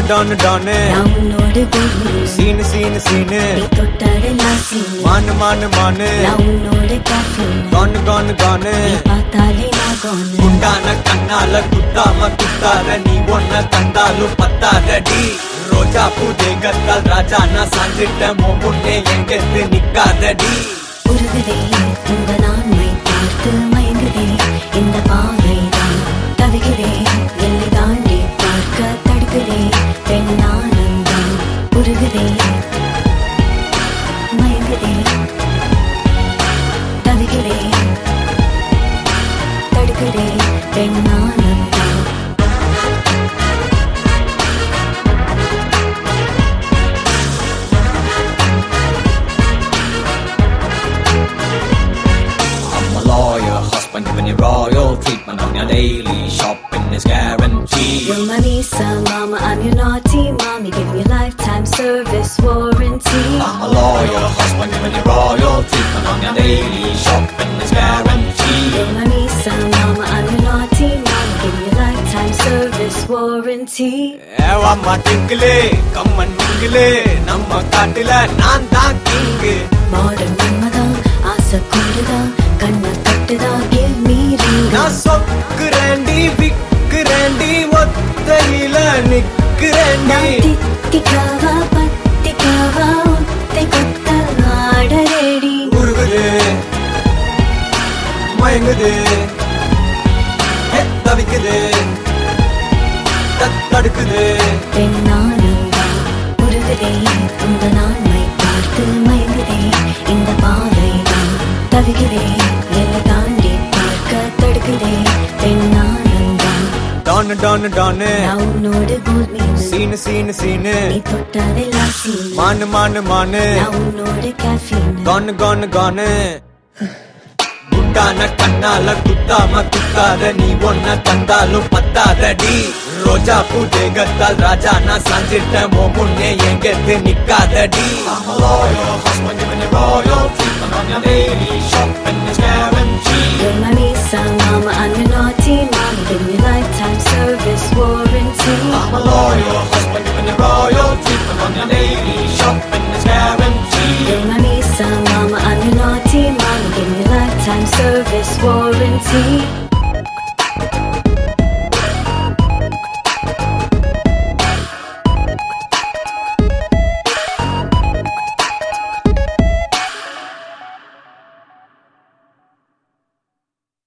Don டானு நான் உன்னோடு பூமி சீனு சீனு சீனு நீ தொட்டாடெல்லாம் சீனு மானு மானு மானு நான் உன்னோட caffeine. கானு கானு கானு நீ பார்த்தாலே நான் gone. குண்டான கண்ணால குத்தாம குத்தாத நீ ஒன்ன கண்டாலும் பத்தாதடி ரோஜா பூ தேகத்தால் ராஜா நான் சாஞ்சிட்ட முன்னே எங்கெத்து நிக்காதடி உருகுதே இந்த நான்மை பார்த்து மயங்குதே இந்த பாவைதான் தவிக்கிறே எல்லை தாண்டி பார்க்க தடுக்குதே பெண்ணானந்தம் உருகுதே மயங்குதே தவிக்கிறே தடுக்குதே பெண்ணானந்தம் I'm a lawyer, husband giving you royal treatment on your daily shopping is guaranteed. You're my Lisa, mama, I'm your naughty mommy, giving you lifetime service warranty. I'm a lawyer, husband giving you royal treatment on your daily shopping is guaranteed. You're my Lisa, mama, I'm your naughty mommy, giving you lifetime service warranty. ஏவாம்மா டிங்கிளே கம்மன் மிங்கிளே நம்ம காட்டுல நான் தான் king modern மன்மதான் ஆசை கொண்டுதான் கண்ணை கட்டுதான் give me ring நான் சொக்குறேண்டி விக்குறேண்டி ஒத்தையில நிக்கிறேண்டி நான் தித்திக்காவா பத்திக்காவா ஒத்தை கொத்த ஆட ரெடி உருகுது மயங்குது ஏ, தவிக்குது தத் தடுக்குது பெண்ணானந்தா உருகுதே உந்த நான்மை பார்த்து மயங்குதே இந்த பாவைதான் தவிகிறே எல்லை தாண்டி பார்க்க தடுக்குதே பெண்ணானந்தா டானு டானு டானு நான் உன்னோடு கோல் மீன் சீனு சீனு சீனு நீ தொட்டதெல்லாம் சீன் மானு மானு மானு நான் உன்னோட caffeine. கானு கானு கானு குண்டான கண்ணால குத்தாம குத்தாத நீ ஒன்ன தந்தாலும் பத்தாதடி ரோஜா பூ தேகத்தால் ராஜா நான் சாஞ்சிட்ட முன்னே எங்கெத்து நிக்காதடி I'm a loyal husband giving you royal treatment on your daily shopping is guaranteed You're my Lisa, mama, I'm your naughty mommy, giving you lifetime service warranty. I'm a loyal husband giving you royal treatment on your daily shopping is guaranteed You're my Lisa, mama, I'm your naughty mommy, giving you lifetime service warranty.